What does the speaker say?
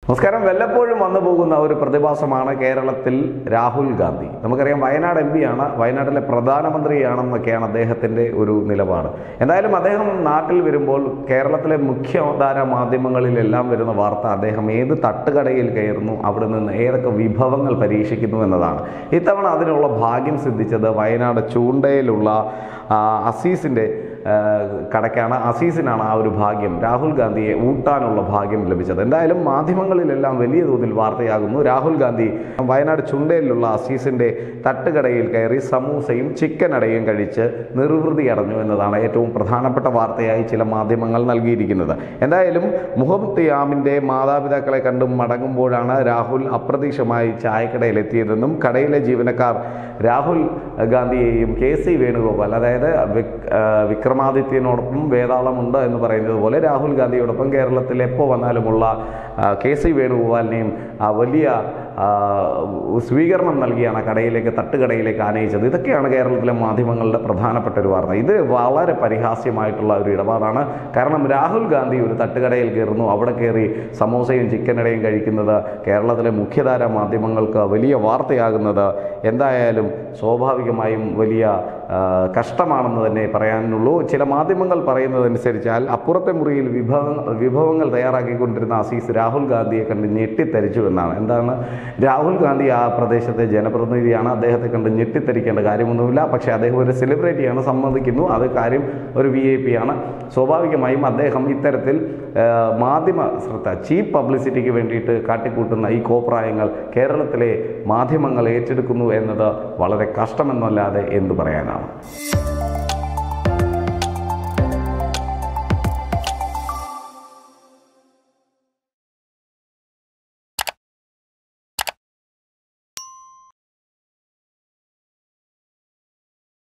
നമസ്കാരം വല്ലപ്പോഴും വന്നു പോകുന്ന ഒരു പ്രതിഭാസമാണ് കേരളത്തിൽ രാഹുൽ ഗാന്ധി നമുക്കറിയാം വയനാട് എം ആണ് വയനാട്ടിലെ പ്രധാനമന്ത്രിയാണെന്നൊക്കെയാണ് അദ്ദേഹത്തിൻ്റെ ഒരു നിലപാട് എന്തായാലും അദ്ദേഹം നാട്ടിൽ വരുമ്പോൾ കേരളത്തിലെ മുഖ്യധാര മാധ്യമങ്ങളിലെല്ലാം വരുന്ന വാർത്ത അദ്ദേഹം ഏത് തട്ടുകടയിൽ കയറുന്നു അവിടെ നിന്ന് ഏതൊക്കെ വിഭവങ്ങൾ പരീക്ഷിക്കുന്നു എന്നതാണ് ഇത്തവണ അതിനുള്ള ഭാഗ്യം സിദ്ധിച്ചത് വയനാട് ചൂണ്ടയിലുള്ള ആ, അസീസിൻ്റെ ആ, കടക്കാണ് അസീസിനാണ് ആ ഒരു ഭാഗ്യം രാഹുൽ ഗാന്ധിയെ ഊട്ടാനുള്ള ഭാഗ്യം ലഭിച്ചത് എന്തായാലും മാധ്യമങ്ങളിലെല്ലാം വലിയ തോതിൽ വാർത്തയാകുന്നു രാഹുൽ ഗാന്ധി വയനാട് ചുണ്ടയിലുള്ള അസീസിൻ്റെ തട്ടുകടയിൽ കയറി സമൂസയും ചിക്കൻ അടയും കഴിച്ച് നിർവൃതി അടഞ്ഞു എന്നതാണ് ഏറ്റവും പ്രധാനപ്പെട്ട വാർത്തയായി ചില മാധ്യമങ്ങൾ നൽകിയിരിക്കുന്നത് എന്തായാലും മുഹമ്മദ് യാമിൻ്റെ മാതാപിതാക്കളെ കണ്ടും മടങ്ങുമ്പോഴാണ് രാഹുൽ അപ്രതീക്ഷമായി ചായക്കടയിൽ എത്തിയതെന്നും കടയിലെ ജീവനക്കാർ രാഹുൽ ഗാന്ധിയെയും കെ സി വേണുഗോപാൽ അതായത് വിക്- ആ, വിക്രമാദിത്യനോടൊപ്പം വേതാളമുണ്ട് എന്ന് പറയുന്നത് പോലെ രാഹുൽ ഗാന്ധിയോടൊപ്പം കേരളത്തിൽ എപ്പോൾ വന്നാലുമുള്ള ആ, കെ സി വേണുഗോപാലിനെയും ആ വലിയ ആ, സ്വീകരണം നൽകിയാണ് കടയിലേക്ക് തട്ടുകടയിലേക്ക് ആനയിച്ചത് ഇതൊക്കെയാണ് കേരളത്തിലെ മാധ്യമങ്ങളുടെ പ്രധാനപ്പെട്ട ഒരു വാർത്ത ഇത് വളരെ പരിഹാസ്യമായിട്ടുള്ള ഒരു ഇടപാടാണ് കാരണം രാഹുൽ ഗാന്ധി ഒരു തട്ടുകടയിൽ കയറുന്നു അവിടെ കയറി സമോസയും ചിക്കനടയും കഴിക്കുന്നത് കേരളത്തിലെ മുഖ്യധാര മാധ്യമങ്ങൾക്ക് വലിയ വാർത്തയാകുന്നത് എന്തായാലും സ്വാഭാവികമായും വലിയ ആ, കഷ്ടമാണെന്ന് തന്നെ പറയാനുള്ളൂ ചില മാധ്യമങ്ങൾ പറയുന്നതനുസരിച്ചാൽ അപ്പുറത്തെ മുറിയിൽ വിഭവ വിഭവങ്ങൾ തയ്യാറാക്കിക്കൊണ്ടിരുന്ന അസീസ് രാഹുൽ ഗാന്ധിയെ കണ്ട് ഞെട്ടിത്തരിച്ചു എന്നാണ് എന്താണ് രാഹുൽ ഗാന്ധി ആ പ്രദേശത്തെ ജനപ്രതിനിധിയാണ് അദ്ദേഹത്തെ കണ്ട് ഞെട്ടിത്തരിക്കേണ്ട കാര്യമൊന്നുമില്ല പക്ഷേ അദ്ദേഹം ഒരു സെലിബ്രിറ്റിയാണ് സമ്മതിക്കുന്നു അത് കാര്യം ഒരു വി ഐ പി ആണ് സ്വാഭാവികമായും അദ്ദേഹം ഇത്തരത്തിൽ ആ, മാധ്യമ ശ്രദ്ധ ചീപ്പ് പബ്ലിസിറ്റിക്ക് വേണ്ടിയിട്ട് കാട്ടിക്കൂട്ടുന്ന ഈ കോപ്രായങ്ങൾ കേരളത്തിലെ മാധ്യമങ്ങൾ ഏറ്റെടുക്കുന്നു എന്നത് വളരെ കഷ്ടമെന്നല്ലാതെ എന്തു പറയാനാണ്